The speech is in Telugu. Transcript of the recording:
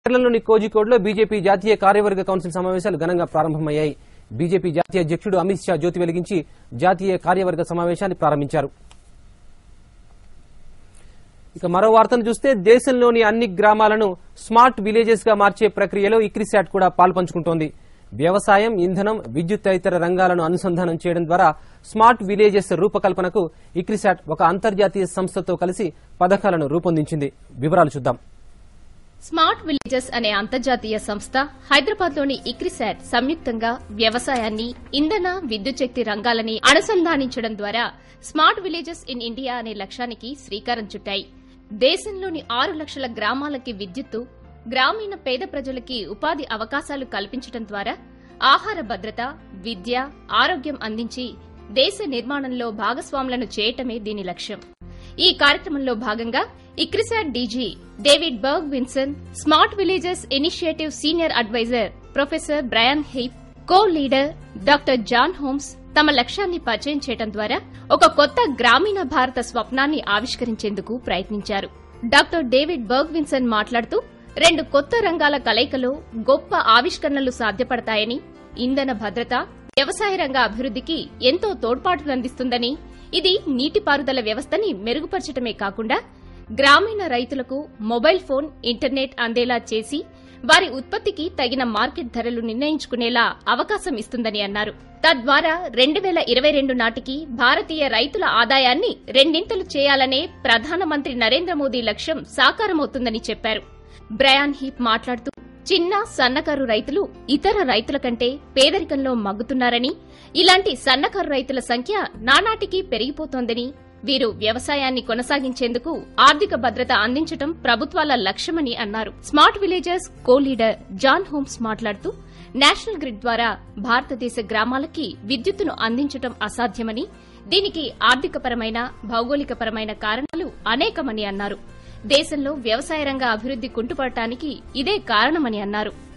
కేరళలోని కోజికోడ్లో బీజేపీ జాతీయ కార్యవర్గ కౌన్సిల్ సమావేశాలు ఘనంగా ప్రారంభమయ్యాయి బీజేపీ జాతీయ అధ్యక్షుడు అమిత్ షా జ్యోతి వెలిగించి జాతీయ కార్యవర్గ సమావేశాన్ని ప్రారంభించారు ఇక మరో వార్తను చూస్తే దేశంలోని అన్ని గ్రామాలను స్మార్ట్ విలేజెస్ గా మార్చే ప్రక్రియలో ఇక్రిసాట్ కూడా పాల్పంచుకుంటోంది వ్యవసాయం ఇంధనం విద్యుత్ తదితర రంగాలను అనుసంధానం చేయడం ద్వారా స్మార్ట్ విలేజెస్ రూపకల్పనకు ఇక్రిసాట్ ఒక అంతర్జాతీయ సంస్థతో కలిసి పథకాలను రూపొందించింది వివరాలు చూద్దాం స్మార్ట్ విలేజెస్ అనే అంతర్జాతీయ సంస్థ హైదరాబాద్లోని ఇక్రిసాట్ సంయుక్తంగా వ్యవసాయాన్ని ఇంధన విద్యుత్ శక్తి రంగాలని అనుసంధానించడం ద్వారా స్మార్ట్ విలేజెస్ ఇన్ ఇండియా అనే లక్ష్యానికి శ్రీకారం చుట్టాయి దేశంలోని ఆరు లక్షల గ్రామాలకి విద్యుత్తు గ్రామీణ పేద ప్రజలకి ఉపాధి అవకాశాలు కల్పించడం ద్వారా ఆహార భద్రత విద్య ఆరోగ్యం అందించి దేశ నిర్మాణంలో భాగస్వాములను చేయటమే దీని లక్ష్యం ఈ కార్యక్రమంలో భాగంగా ICRISAT DG David Bergvinson smart villages initiative senior advisor professor Brian Heap co leader doctor John Holmes తమ లక్ష్యాన్ని పరిచయం చేయడం ద్వారా ఒక కొత్త గ్రామీణ భారత స్వప్నాన్ని ఆవిష్కరించేందుకు ప్రయత్నించారు డాక్టర్ డేవిడ్ బర్గ్ విన్సన్ మాట్లాడుతూ రెండు కొత్త రంగాల కలయికలో గొప్ప ఆవిష్కరణలు సాధ్యపడతాయని ఇంధన భద్రత వ్యవసాయ రంగ అభివృద్ధికి ఎంతో తోడ్పాటునందిస్తుందని ఇది నీటిపారుదల వ్యవస్థని మెరుగుపరచడమే కాకుండా గ్రామీణ రైతులకు మొబైల్ ఫోన్ ఇంటర్నెట్ అందేలా చేసి వారి ఉత్పత్తికి తగిన మార్కెట్ ధరలు నిర్ణయించుకునేలా అవకాశం ఇస్తుందని అన్నారు తద్వారా రెండు వేల ఇరవై రెండు నాటికి భారతీయ రైతుల ఆదాయాన్ని రెండింతలు చేయాలనే ప్రధానమంత్రి నరేంద్ర మోదీ లక్ష్యం సాకారమవుతుందని చెప్పారు బ్రయాన్ హీప్ మాట్లాడుతూ చిన్న సన్నకారు రైతులు ఇతర రైతుల కంటే పేదరికంలో మగ్గుతున్నారని ఇలాంటి సన్నకారు రైతుల సంఖ్య నానాటికి పెరిగిపోతోందని వీరు వ్యవసాయాన్ని కొనసాగించేందుకు ఆర్థిక భద్రత అందించడం ప్రభుత్వాల లక్ష్యమని అన్నారు smart villages co leader John Holmes మాట్లాడుతూ నేషనల్ గ్రిడ్ ద్వారా భారతదేశ గ్రామాలకి విద్యుత్తును అందించడం అసాధ్యమని దీనికి ఆర్థికపరమైన భౌగోళికపరమైన కారణాలు అనేకమని అన్నారు దేశంలో వ్యవసాయ రంగ అభివృద్ది కుంటుపడటానికి ఇదే కారణమని అన్నారు